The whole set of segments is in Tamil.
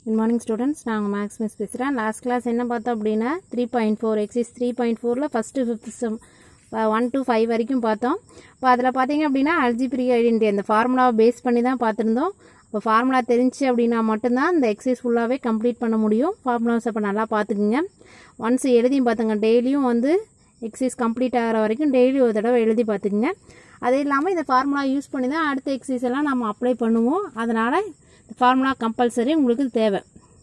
குட் மார்னிங் ஸ்டூடெண்ட்ஸ் நான் உங்கள் மேக்ஸ் மிஸ் பேசுகிறேன் லாஸ்ட் கிளாஸ் என்ன பார்த்தோம் அப்படின்னா three point four exercise three point ஃபோரில் first fifth sum one to five வரைக்கும் பார்த்தோம் இப்போ அதில் பார்த்தீங்க அப்படின்னா அல்ஜிப்ரி ஐடென்டி அந்த ஃபார்முலாவை பேஸ் பண்ணி தான் பார்த்துருந்தோம் இப்போ ஃபார்முலா தெரிஞ்சு அப்படின்னா மட்டும்தான் இந்த எக்ஸசைஸ் ஃபுல்லாகவே கம்ப்ளீட் பண்ண முடியும் ஃபார்முலாஸ் அப்போ நல்லா பார்த்துக்குங்க ஒன்ஸ் எழுதியும் பார்த்துங்க டெய்லியும் வந்து எக்ஸசைஸ் கம்ப்ளீட் ஆகிற வரைக்கும் டெய்லி ஒரு தடவை எழுதி பார்த்துக்குங்க அது இல்லாமல் இந்த ஃபார்முலா யூஸ் பண்ணி தான் அடுத்த எக்ஸசைஸ் எல்லாம் நம்ம அப்ளை பண்ணுவோம் அதனால் இந்த ஃபார்முலா கம்பல்சரி உங்களுக்கு தேவை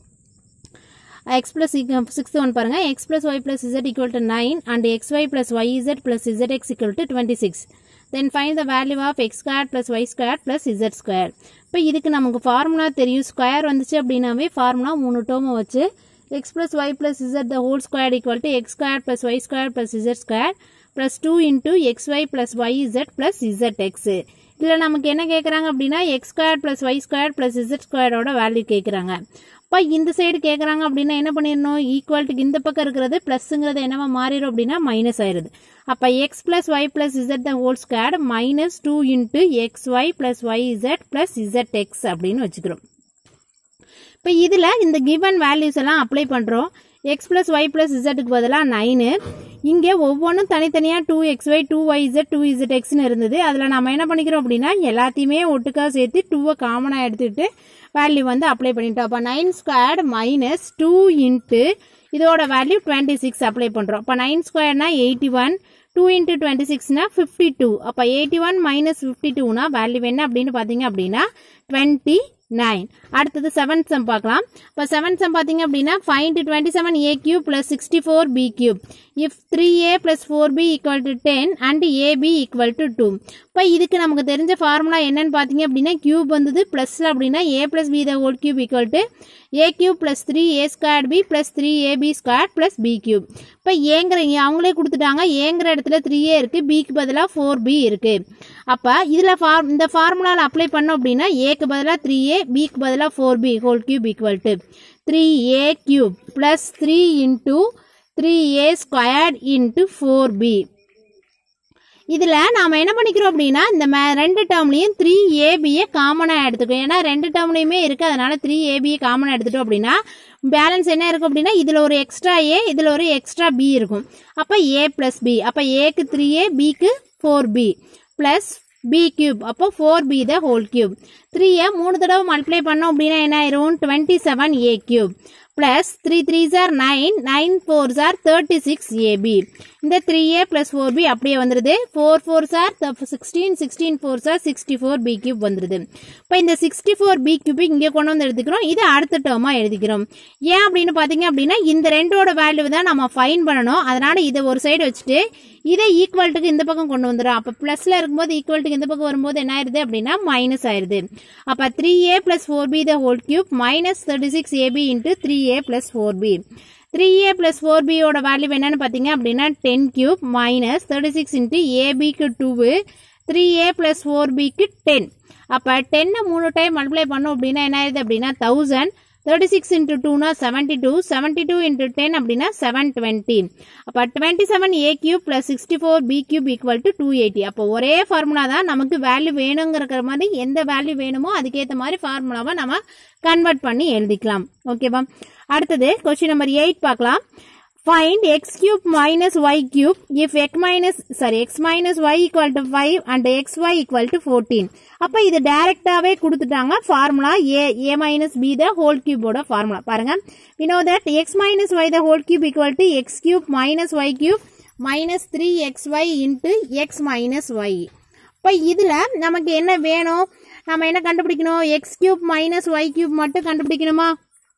எக்ஸ் பிளஸ் சிக்ஸ்த் ஒன் பாருங்க x plus y plus z equal to nine and x y plus y z plus z x equal to twenty six then find the value of x square plus y square plus z square இப்போ இதுக்கு நமக்கு ஃபார்முலா தெரியும் ஸ்கொயர் வந்துச்சு அப்படின்னாவே ஃபார்முலா மூணு டோமை வச்சு x plus y plus z the whole square equal to x square plus y square plus z square plus two into x y plus y z plus z x இதில் நமக்கு என்ன கேட்குறாங்க அப்படின்னா x square plus y square plus z ஸ்கொயரோட வேல்யூ கேட்குறாங்க இப்போ இந்த சைடு கேட்குறாங்க அப்படின்னா என்ன பண்ணிடணும் ஈக்குவல்ட்டுக்கு இந்த பக்கம் இருக்கிறது ப்ளஸ்ங்கிறது என்னவா மாறிடும் அப்படின்னா மைனஸ் ஆயிருது அப்போ x plus y plus z the whole square minus two into x y plus y z plus z x அப்படின்னு வச்சுக்கிறோம் இப்போ இதில் இந்த கிவன் வேல்யூஸ் எல்லாம் அப்ளை பண்ணுறோம் எக்ஸ் பிளஸ் ஒய் பிளஸ் இசட்டுக்கு பதிலாக நைனு இங்கே ஒவ்வொன்றும் தனித்தனியாக two x y two y z two z எக்ஸ்னு இருந்தது அதில் நம்ம என்ன பண்ணிக்கிறோம் அப்படின்னா எல்லாத்தையுமே ஒட்டுக்கா சேர்த்து டூவை காமனாக எடுத்துக்கிட்டு வேல்யூ வந்து அப்ளை பண்ணிட்டோம் அப்போ nine squared minus two into இதோட வேல்யூ டுவெண்ட்டி சிக்ஸ் அப்ளை பண்ணுறோம் அப்போ நைன் ஸ்கொயர்னா eighty one two into twenty சிக்ஸ்னா ஃபிஃப்டி டூ அப்போ எயிட்டி ஒன் மைனஸ் ஃபிஃப்டி டூனா வேல்யூ என்ன அப்படின்னு பார்த்தீங்க அப்படின்னா டுவெண்ட்டி நைன் அடுத்தது செவன் சம் பார்க்கலாம் இப்போ செவன் சம் பார்த்தீங்க அப்படின்னா find twenty seven a cube plus sixty four b cube if three a plus four b equal to ten and a b equal to two இப்போ இதுக்கு நமக்கு தெரிஞ்ச ஃபார்முலா என்னன்னு பார்த்தீங்க அப்படின்னா கியூப் வந்தது ப்ளஸில் அப்படின்னா a plus b the whole cube equal to a cube plus three a square b plus three a b square plus b cube இப்போ ஏங்கிற அவங்களே கொடுத்துட்டாங்க ஏங்கிற இடத்துல த்ரீ ஏ இருக்குது பிக்கு பதிலாக ஃபோர் பி இருக்குது அப்போ இதில் ஃபார் இந்த ஃபார்முலாவில் அப்ளை பண்ணோம் அப்படின்னா ஏக்கு பதிலாக த்ரீ ஏ பிக்கு பதிலாக four b whole cube equal to three a cube plus three into three a squared into four b இதில் நாம் என்ன பண்ணிக்கிறோம் அப்படின்னா இந்த மே ரெண்டு டேர்ம்லையும் த்ரீ ஏபியை காமனாக எடுத்துக்கோம் ஏன்னா ரெண்டு டேர்ம்லையுமே இருக்குது அதனால த்ரீ ஏபியை காமனாக எடுத்துட்டோம் அப்படின்னா பேலன்ஸ் என்ன இருக்கும் அப்படின்னா இதில் ஒரு எக்ஸ்ட்ரா ஏ இதில் ஒரு எக்ஸ்ட்ரா பி இருக்கும் அப்போ ஏ ப்ளஸ் பி அப்போ ஏக்கு த்ரீ ஏ பிக்கு four b plus b cube அப்போ four b the whole cube த்ரீயை மூணு தடவை மல்டிப்ளை பண்ணோம் அப்படின்னா என்ன ஆயிரும் twenty seven a cube plus three three sir nine nine four சார் தேர்ட்டி சிக்ஸ் ஏபி இந்த three a plus four b அப்படியே வந்துருது four four sir sixteen sixteen four sir sixty four b cube வந்துருது இப்போ இந்த சிக்ஸ்டி ஃபோர் பி கியூப் இங்கே கொண்டு வந்து எடுத்துக்கிறோம் இது அடுத்த டேர்மாக எழுதிக்கிறோம் ஏன் அப்படின்னு பார்த்தீங்க அப்படின்னா இந்த ரெண்டோட வேல்யூ தான் நம்ம ஃபைன் பண்ணணும் அதனால இதை ஒரு சைடு வச்சுட்டு இதை ஈக்குவல்ட்டுக்கு இந்த பக்கம் கொண்டு வந்துடும் அப்போ ப்ளஸில் இருக்கும்போது ஈக்குவல்ட்டுக்கு இந்த பக்கம் வரும்போது என்ன ஆயிருது அப்படின்னா மைனஸ் ஆயிருது அப்போ three a plus four b the whole cube minus thirty six a b into three a plus four b three a plus four பியோட வேல்யூ என்னன்னு பார்த்தீங்க அப்படின்னா ten cube minus thirty six into ஏபிக்கு two three a plus four பிக்கு டென் அப்போ டென்னை மூணு டைம் மல்டிப்ளை பண்ணோம் அப்படின்னா என்ன ஆயிருது அப்படின்னா தௌசண்ட் தேர்ட்டி சிக்ஸ் இன்ட்டு டூனா seventy two seventy two into ten அப்படின்னா செவன் டுவெண்ட்டி அப்போ twenty seven a cube plus sixty four b cube equal to two eighty அப்போ ஒரே ஃபார்முலா தான் நமக்கு வேல்யூ வேணுங்கிற மாதிரி எந்த வேல்யூ வேணுமோ அதுக்கேற்ற மாதிரி ஃபார்முலாவை நம்ம கன்வெர்ட் பண்ணி எழுதிக்கலாம் ஓகேவா அடுத்தது கொஸ்டின் நம்பர் எயிட் பார்க்கலாம் find x cube minus y cube if x minus sorry x minus y equal to 5 and xy equal to 14 அப்ப இது டைரக்டாவே கொடுத்துட்டாங்க formula a a minus b the whole cube ஓட ஃபார்முலா பாருங்க we know that x minus y the whole cube equal to x cube minus y cube minus 3xy into x minus y இப்போ இதில் நமக்கு என்ன வேணும் நம்ம என்ன கண்டுபிடிக்கணும் x cube minus y cube மட்டும் கண்டுபிடிக்கணுமா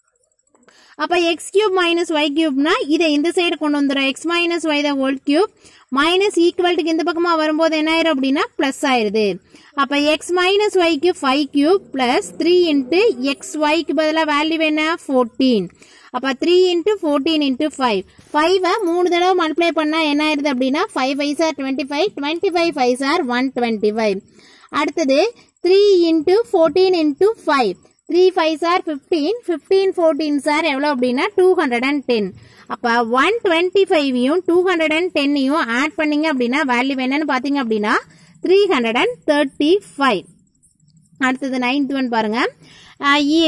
அப்போ எக்ஸ் கியூப் மைனஸ் ஒய் கியூப்னா இதை இந்த சைடு கொண்டு வந்துடும் x minus y the whole cube minus ஈக்குவல்ட்டுக்கு இந்த பக்கமாக வரும்போது என்ன ஆயிரும் அப்படின்னா ப்ளஸ் ஆயிருது அப்போ எக்ஸ் மைனஸ் ஒய்க்கு five cube plus three into x ஒய்க்கு பதிலாக வேல்யூ என்ன ஃபோர்டீன் அப்போ three into fourteen into five ஃபைவை மூணு தடவை மல்டிப்ளை பண்ணால் என்ன ஆயிருது அப்படின்னா five five sir twenty five twenty five five சார் ஒன் டுவெண்ட்டி ஃபைவ் அடுத்தது three into fourteen into five three five sir fifteen fifteen fourteen சார் எவ்வளோ அப்படின்னா டூ ஹண்ட்ரட் அண்ட் டென் அப்போ ஒன் டுவெண்ட்டி ஃபைவையும் டூ ஹண்ட்ரட் அண்ட் டென்னையும் ஆட் பண்ணீங்க அப்படின்னா வேல்யூ என்னன்னு பார்த்தீங்க அப்படின்னா three hundred and thirty five அடுத்தது நைன்த் ஒன் பாருங்க if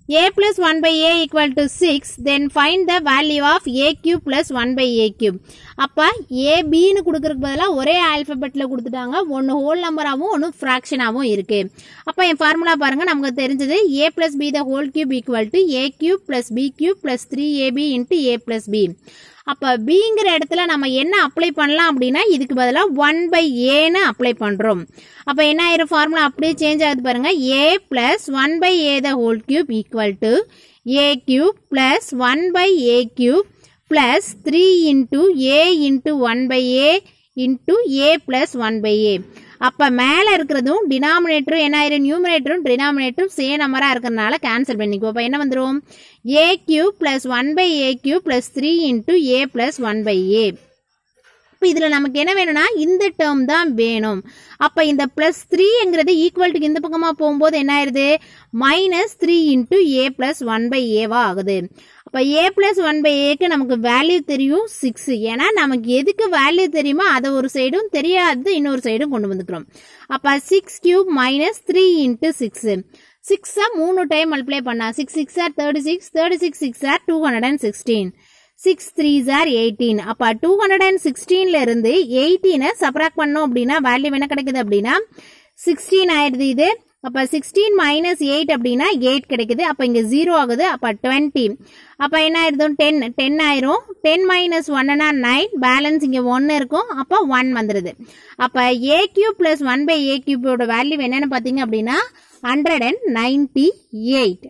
a plus 1 by a equal to 6 then find the value of a cube plus 1 by a cube அப்ப a b னு கொடுக்கறதுக்கு பதிலாக ஒரே ஆல்பபெட்ல கொடுத்துட்டாங்க ஒன்று ஹோல் நம்பராகவும் ஒன்று ஃப்ராக்ஷனாகவும் இருக்கு அப்ப என் ஃபார்முலா பாருங்க நமக்கு தெரிஞ்சது a plus b the whole cube equal to a cube plus b cube plus 3ab into a plus b அப்ப பிங்கிற இடத்துல நம்ம என்ன அப்ளை பண்ணலாம் அப்படின்னா இதுக்கு பதிலாக ஒன் பை ஏன்னு அப்ளை பண்றோம் அப்ப என்ன ஆயிரும் ஃபார்முலா அப்படியே சேஞ்ச் ஆகுது பாருங்க a plus one by a the whole cube equal to a cube plus one by a cube plus three into a into one by a into a plus one by a அப்ப மேல இருக்கிறதும் டினாமினேட்டரும் என்ன ஆயிரும் நியூமினேட்டரும் டினாமினேட்டரும் சே நம்பரா இருக்கிறதுனால கேன்சல் பண்ணிக்குவோம் அப்ப என்ன வந்துரும் a cube plus one by a cube plus three into a plus one by a இப்போ இதில் நமக்கு என்ன வேணும்னா இந்த டேர்ம் தான் வேணும் அப்போ இந்த ப்ளஸ் த்ரீங்கிறது ஈக்குவல்ட்டுக்கு இந்த பக்கமாக போகும்போது என்ன ஆயிருது minus three into a plus one by ஏவா ஆகுது அப்போ ஏ ப்ளஸ் ஒன் பை ஏக்கு நமக்கு வேல்யூ தெரியும் சிக்ஸ் ஏன்னா நமக்கு எதுக்கு வேல்யூ தெரியுமோ அதை ஒரு சைடும் தெரியாது இன்னொரு சைடும் கொண்டு வந்துக்கிறோம் அப்போ six cube minus three into six சிக்ஸை மூணு டைம் மல்டிப்ளை பண்ணா six six are thirty six thirty six six are two hundred and sixteen six three are eighteen அப்போ டூ ஹண்ட்ரட் அண்ட் சிக்ஸ்டீன்ல இருந்து எயிட்டீனை சப்ராக்ட் பண்ணோம் அப்படின்னா வேல்யூ என்ன கிடைக்குது அப்படின்னா சிக்ஸ்டீன் ஆயிடுது இது அப்போ சிக்ஸ்டீன் மைனஸ் எயிட் அப்படின்னா எயிட் கிடைக்குது அப்போ இங்கே ஜீரோ ஆகுது அப்போ டுவெண்ட்டி அப்போ என்ன ஆயிடுதும் டென் டென் ஆயிரும் டென் மைனஸ் ஒன்னா நைன் பேலன்ஸ் இங்கே ஒன்று இருக்கும் அப்போ ஒன் வந்துடுது அப்போ a cube plus one by a கியூபோட வேல்யூ என்னன்னு பார்த்தீங்க அப்படின்னா ஹண்ட்ரட் அண்ட் நைன்டி எயிட்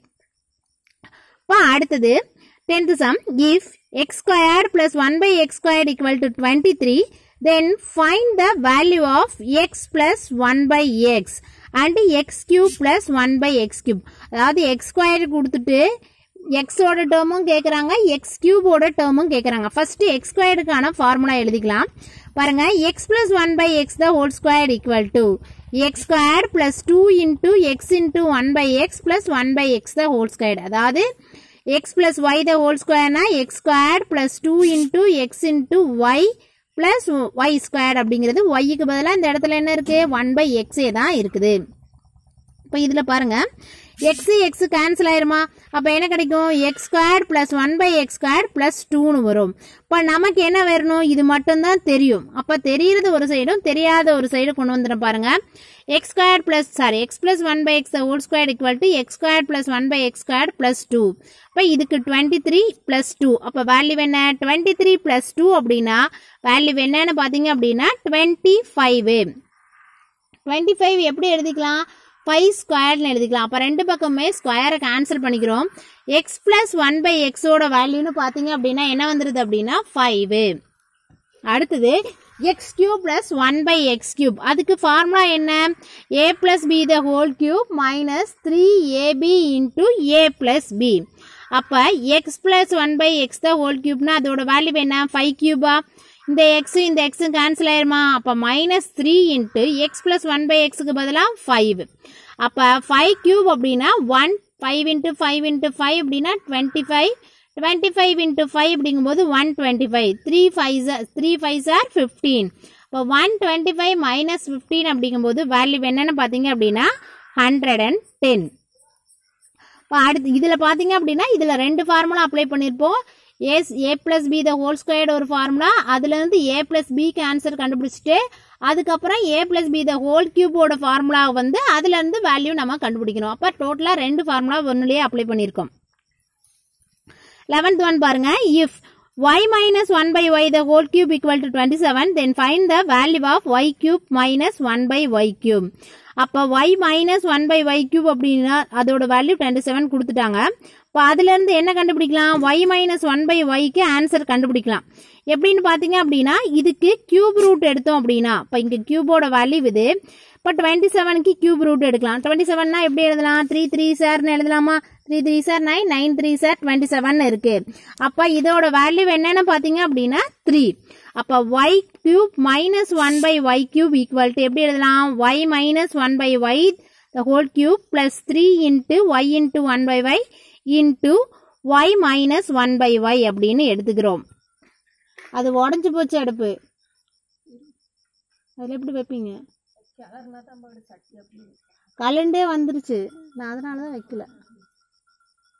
இப்போ அடுத்தது tenth sum if x squared plus 1 by x squared equal to 23 then find the value of x plus 1 by x and x cube plus 1 by x cube அதாவது x squared கொடுத்துட்டு x ஓட டேர்மும் கேட்குறாங்க எக்ஸ் கியூபோட டேர்மும் கேட்குறாங்க ஃபர்ஸ்ட் எக்ஸ் ஸ்கொயர்டுக்கான ஃபார்முலா எழுதிக்கலாம் பாருங்க x plus one by x the whole square equal to x square plus two into x into one by x plus one by x the whole square அதாவது x plus y the whole square னா x squared plus 2 into x into y plus y squared அப்படிங்கிறது y க்கு பதிலா இந்த இடத்துல என்ன இருக்கு 1 by x ஏ தான் இருக்குது இப்போ இதுல பாருங்க x x கேன்சல் ஆயிருமா அப்ப என்ன கிடைக்கும் x square plus one by x square plus டூன்னு வரும் இப்போ நமக்கு என்ன வரணும் இது மட்டும்தான் தெரியும் அப்ப தெரியறது ஒரு சைடும் தெரியாத ஒரு சைடு கொண்டு வந்துடும் பாருங்க x square plus sorry x plus one by x whole square equal to x square plus one by x square plus two இப்போ இதுக்கு டுவெண்ட்டி த்ரீ பிளஸ் டூ அப்போ வேல்யூ என்ன டுவெண்ட்டி த்ரீ பிளஸ் டூ அப்படின்னா வேல்யூ என்னன்னு பார்த்தீங்க அப்படின்னா டுவெண்ட்டி ஃபைவ் டுவெண்ட்டி ஃபைவ் எப்படி எழுதிக்கலாம் ஃபைவ் ஸ்கொயர்னு எழுதிக்கலாம் அப்போ ரெண்டு பக்கமே ஸ்கொயரை கேன்சல் பண்ணிக்கிறோம் எக்ஸ் பிளஸ் ஒன் பை எக்ஸோட வேல்யூன்னு பார்த்தீங்க அப்படின்னா என்ன வந்துருது அப்படின்னா ஃபைவ் அடுத்தது x cube plus one by x cube அதுக்கு ஃபார்முலா என்ன a plus b the whole cube minus three a b into a plus b அப்போ x plus one by x the whole கியூப்னா அதோட வேல்யூ என்ன ஃபைவ் கியூபா இந்த எக்ஸும் இந்த எக்ஸும் கேன்சல் ஆயிருமா அப்போ minus three into x plus one by எக்ஸுக்கு பதிலாக ஃபைவ் அப்போ ஃபைவ் கியூப் அப்படின்னா one five into five into five அப்படின்னா twenty five twenty five into five அப்படிங்கும்போது one twenty five three five three five sir fifteen இப்போ one twenty five minus fifteen அப்படிங்கும்போது வேல்யூ என்னென்னு பார்த்தீங்க அப்படின்னா ஹண்ட்ரட் அண்ட் டென் இப்போ அடுத்து இதில் பார்த்தீங்க அப்படின்னா இதில் ரெண்டு ஃபார்முலா அப்ளை பண்ணியிருப்போம் a a plus b the whole squared ஒரு ஃபார்முலா அதுலேருந்து ஏ பிளஸ் பிக்கு ஆன்சர் கண்டுபிடிச்சிட்டு அதுக்கப்புறம் a plus b the whole கியூபோட ஃபார்முலா வந்து அதுலேருந்து வேல்யூ நம்ம கண்டுபிடிக்கணும் அப்போ டோட்டலாக ரெண்டு ஃபார்முலா ஒன்றுலேயே அப்ளை பண்ணியிருக்கோம் லெவன்த் ஒன் பாருங்க if y minus 1 by y the whole cube equal to 27 then find the value of y cube minus 1 by y cube அப்ப y minus 1 by y cube அப்படின்னா அதோட வேல்யூ 27 கொடுத்துட்டாங்க இப்போ அதுல இருந்து என்ன கண்டுபிடிக்கலாம் y minus 1 by y க்கு ஆன்சர் கண்டுபிடிக்கலாம் எப்படின்னு பாத்தீங்க அப்படின்னா இதுக்கு கியூப் ரூட் எடுத்தோம் அப்படின்னா இப்போ இங்க கியூபோட வேல்யூ இது இப்போ டுவெண்ட்டி செவனுக்கு கியூப் ரூட் எடுக்கலாம் டுவெண்ட்டி செவன்னா எப்படி எழுதலாம் த்ரீ த்ரீ சார்னு எழுதலாமா three three sir nine nine three are twenty seven இருக்கு அப்ப இதோட வேல்யூ என்னன்னு பாத்தீங்க அப்படின்னா த்ரீ அப்ப y cube minus one by y cube equal to எப்படி எழுதலாம் y minus one by y the whole cube plus three into y into one by y into y minus one by y அப்படின்னு எடுத்துக்கிறோம் அது உடஞ்சு போச்சு அடுப்பு அதில் எப்படி வைப்பீங்க கலண்டே வந்துருச்சு நான் அதனால தான் வைக்கல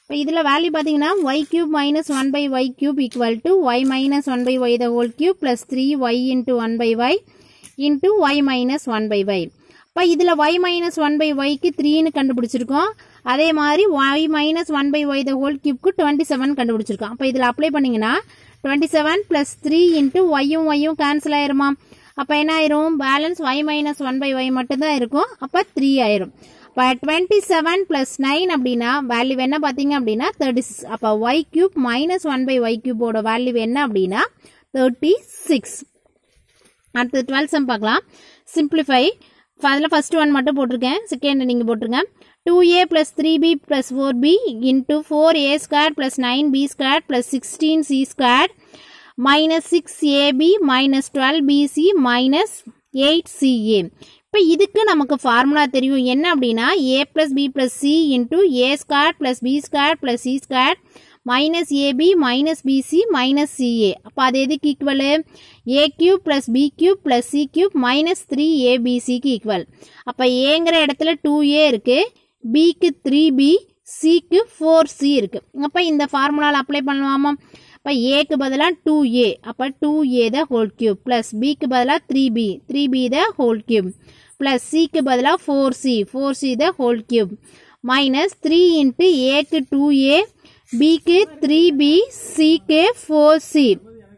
இப்போ இதில் வேல்யூ பார்த்தீங்கன்னா y cube minus one by y cube equal to y minus one by y the whole cube plus three y into one by y into y minus one by y இப்போ இதில் ஒய் மைனஸ் ஒன் பை ஒய்க்கு த்ரீன்னு கண்டுபிடிச்சிருக்கோம் அதே மாதிரி y minus one by y the whole கியூப்க்கு டுவெண்ட்டி செவன் கண்டுபிடிச்சிருக்கோம் அப்போ இதில் அப்ளை பண்ணிங்கன்னா twenty seven plus three into ஒய்யும் ஒய்யும் கேன்சல் ஆயிருமா அப்போ என்ன ஆயிரும் balance y minus one by y மட்டும்தான் இருக்கும் அப்போ த்ரீ ஆயிரும் இப்போ டுவெண்ட்டி செவன் ப்ளஸ் நைன் அப்படின்னா வேல்யூ என்ன பார்த்தீங்க அப்படின்னா தேர்ட்டி சிக்ஸ் அப்போ y cube minus one by y கியூபோட வேல்யூ என்ன அப்படின்னா தேர்ட்டி சிக்ஸ் அடுத்து டுவெல்த் சம் பார்க்கலாம் சிம்பிளிஃபை அதில் ஃபர்ஸ்ட் ஒன் மட்டும் போட்டிருக்கேன் செகண்ட் நீங்கள் போட்டுருங்க two a plus three b plus four b into four a square plus nine b square plus sixteen c square minus six a b minus twelve b c minus eight c a இப்போ இதுக்கு நமக்கு ஃபார்முலா தெரியும் என்ன அப்படின்னா a plus b plus c into a square plus b square plus c square minus a b minus b c minus c a அப்போ அது எதுக்கு equal a cube plus b cube plus c cube minus three ஏபிசிக்கு ஈக்குவல் அப்போ ஏங்கிற இடத்துல டூ ஏ இருக்கு பிக்கு த்ரீ பி சிக்கு ஃபோர் சி இருக்கு அப்போ இந்த ஃபார்முலாவில் அப்ளை பண்ணலாமா இப்போ ஏக்கு பதிலாக டூ ஏ அப்போ two a the whole cube plus பிக்கு பதிலாக three b three b the whole cube plus சிக்கு பதிலாக four c four c the whole cube minus three into ஏக்கு டூ ஏ பிக்கு த்ரீ பி சிக்கு ஃபோர் சி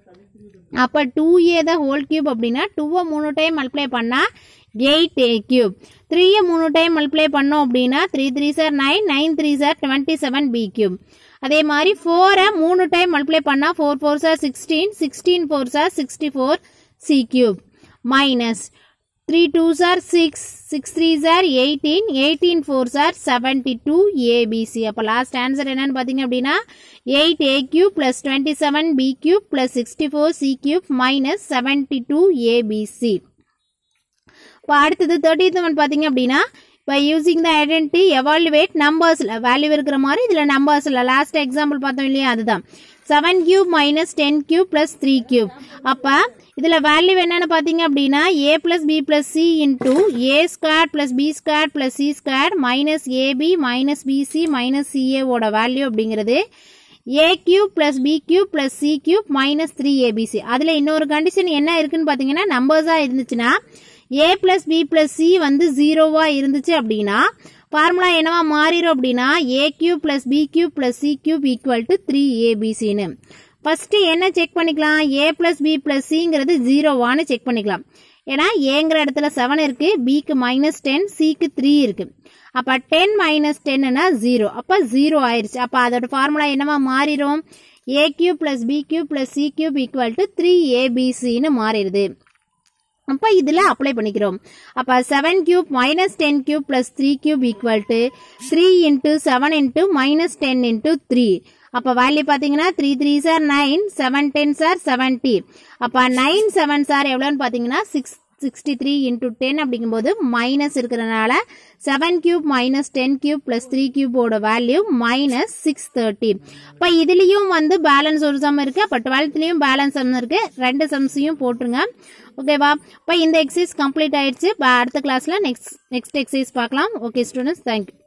அப்போ two a the whole cube அப்படின்னா டூவை மூணு டைம் மல்டிப்ளை பண்ணால் எயிட் ஏ கியூப் த்ரீயை மூணு டைம் மல்டிப்ளை பண்ணோம் அப்படின்னா three three sir nine nine three are twenty seven b cube அதே மாதிரி ஃபோரை மூணு டைம் மல்டிப்ளை பண்ணால் four four sir sixteen sixteen four sir sixty four c cube minus three two are six six three are eighteen eighteen four are seventy two a b c அப்போ லாஸ்ட் ஆன்சர் என்னன்னு பார்த்தீங்க அப்படின்னா eight a cube plus twenty seven b cube plus sixty four c cube minus seventy two a b c இப்போ அடுத்தது தேர்ட்டி ஒன் பார்த்தீங்க அப்படின்னா இப்போ using the identity evaluate நம்பர்ஸில் value இருக்கிற மாதிரி இதில் நம்பர்ஸில் லாஸ்ட் எக்ஸாம்பிள் பார்த்தோம் இல்லையா அதுதான் seven cube minus ten cube plus three cube அப்போ இதில் வேல்யூ என்னன்னு பார்த்தீங்க அப்படின்னா a plus b plus c into a square plus b square plus c square minus a b minus b c minus சிஏவோட வேல்யூ அப்படிங்கிறது a cube plus b cube plus c cube minus three a b c அதில் இன்னொரு கண்டிஷன் என்ன இருக்குன்னு பார்த்தீங்கன்னா நம்பர்ஸாக இருந்துச்சுன்னா a plus b plus C வந்து ஜீரோவா இருந்துச்சு அப்படின்னா ஃபார்முலா என்னவா மாறிடும் அப்படின்னா a cube plus b cube plus c cube equal to three ஏபிசின்னு ஃபர்ஸ்ட் என்ன செக் பண்ணிக்கலாம் ஏ பிளஸ் பி பிளஸ் சிங்கிறது ஜீரோவான்னு செக் பண்ணிக்கலாம் ஏன்னா ஏங்கிற இடத்துல செவன் இருக்கு பிக்கு மைனஸ் டென் சிக்கு த்ரீ இருக்கு அப்ப டென் மைனஸ் டென்னா ஜீரோ அப்ப ஜீரோ ஆயிருச்சு அப்ப அதோட ஃபார்முலா என்னவா மாறிடும் a cube plus b cube plus c cube equal to three ஏபிசின்னு மாறிடுது அப்போ இதில் அப்ளை பண்ணிக்கிறோம் அப்போ seven cube minus ten cube plus three cube equal to three into seven into minus ten into three அப்போ வேல்யூ பார்த்தீங்கன்னா three three sir nine seven ten are seventy அப்போ நைன் செவன் சார் எவ்வளோன்னு பார்த்தீங்கன்னா six sixty three into ten அப்படிங்கும்போது மைனஸ் இருக்கிறனால seven cube minus ten cube plus three கியூபோட வேல்யூ மைனஸ் சிக்ஸ் தேர்ட்டி இப்போ இதுலேயும் வந்து பேலன்ஸ் ஒரு சம் இருக்கு அப்போ டுவெல்த்லேயும் பேலன்ஸ் சம் இருக்கு ரெண்டு சம்ஸையும் போட்டுருங்க ஓகேவா இப்போ இந்த எக்ஸசைஸ் கம்ப்ளீட் ஆயிடுச்சு இப்போ அடுத்த கிளாஸில் நெக்ஸ்ட் நெக்ஸ்ட் எக்ஸசைஸ் பார்க்கலாம் ஓகே ஸ்டூடெண்ட்ஸ் தேங்க்யூ